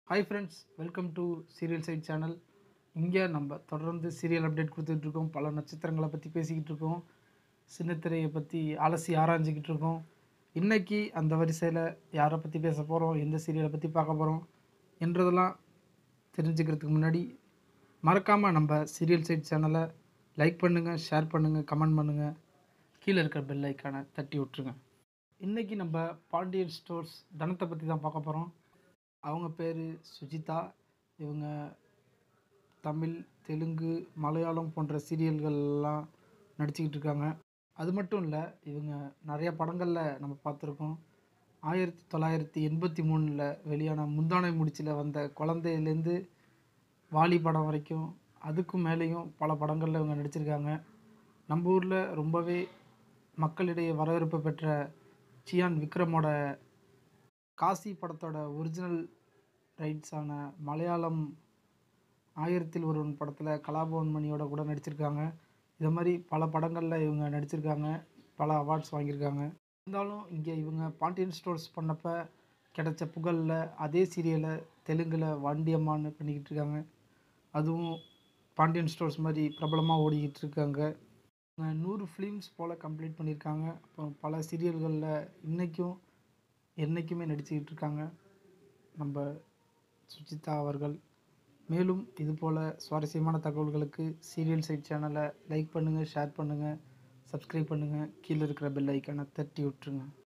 hi friends welcome to serial side channel இங்கே நம்ம தொடர்ந்து சீரியல் அப்டேட் கொடுத்துட்ருக்கோம் பல நட்சத்திரங்களை பற்றி பேசிக்கிட்டு இருக்கோம் சின்னத்திரையை பற்றி அலசி ஆராய்ஞ்சிக்கிட்டு இருக்கோம் இன்னைக்கு அந்த வரிசையில் யாரை பற்றி பேச போகிறோம் எந்த சீரியலை பற்றி பார்க்க போகிறோம் என்றதெல்லாம் தெரிஞ்சுக்கிறதுக்கு முன்னாடி மறக்காமல் நம்ம சீரியல் சைட் சேனலை லைக் பண்ணுங்கள் ஷேர் பண்ணுங்கள் கமெண்ட் பண்ணுங்கள் கீழே இருக்கிற பெல் ஐக்கானை தட்டி விட்ருங்க இன்றைக்கி நம்ம பாண்டியன் ஸ்டோர்ஸ் தனத்தை பற்றி தான் பார்க்க போகிறோம் அவங்க பேர் சுஜிதா இவங்க தமிழ் தெலுங்கு மலையாளம் போன்ற சீரியல்கள்லாம் நடிச்சுக்கிட்டு இருக்காங்க அது மட்டும் இல்லை இவங்க நிறைய படங்களில் நம்ம பார்த்துருக்கோம் ஆயிரத்தி தொள்ளாயிரத்தி எண்பத்தி மூணில் வெளியான முந்தானை முடிச்சில் வந்த குழந்தையிலேருந்து வாலி படம் வரைக்கும் அதுக்கும் மேலேயும் பல படங்களில் இவங்க நடிச்சிருக்காங்க நம்ம ஊரில் ரொம்பவே மக்களிடையே வரவேற்பு பெற்ற சியான் விக்ரமோட காசி படத்தோட ஒரிஜினல் ரைட்ஸான மலையாளம் ஆயிரத்தில் ஒருவன் படத்தில் கலாபவன் மணியோட கூட நடிச்சிருக்காங்க இது மாதிரி பல படங்களில் இவங்க நடிச்சிருக்காங்க பல அவார்ட்ஸ் வாங்கியிருக்காங்க இருந்தாலும் இங்கே இவங்க பாண்டியன் ஸ்டோர்ஸ் பண்ணப்போ கிடைச்ச புகழில் அதே சீரியலை தெலுங்கில் வாண்டியம்மான்னு பண்ணிக்கிட்டு இருக்காங்க அதுவும் பாண்டியன் ஸ்டோர்ஸ் மாதிரி பிரபலமாக ஓடிக்கிட்டு இருக்காங்க இவங்க நூறு ஃபிலிம்ஸ் போல் கம்ப்ளீட் பண்ணியிருக்காங்க அப்புறம் பல சீரியல்களில் இன்றைக்கும் என்றைக்குமே நடிச்சுக்கிட்டு இருக்காங்க நம்ம சுஜிதா அவர்கள் மேலும் இது போல் சுவாரஸ்யமான தகவல்களுக்கு சீரியல் சைட் சேனலை லைக் பண்ணுங்கள் ஷேர் பண்ணுங்கள் சப்ஸ்கிரைப் பண்ணுங்கள் கீழே இருக்கிற பெல் ஐக்கானை தட்டி விட்டுருங்க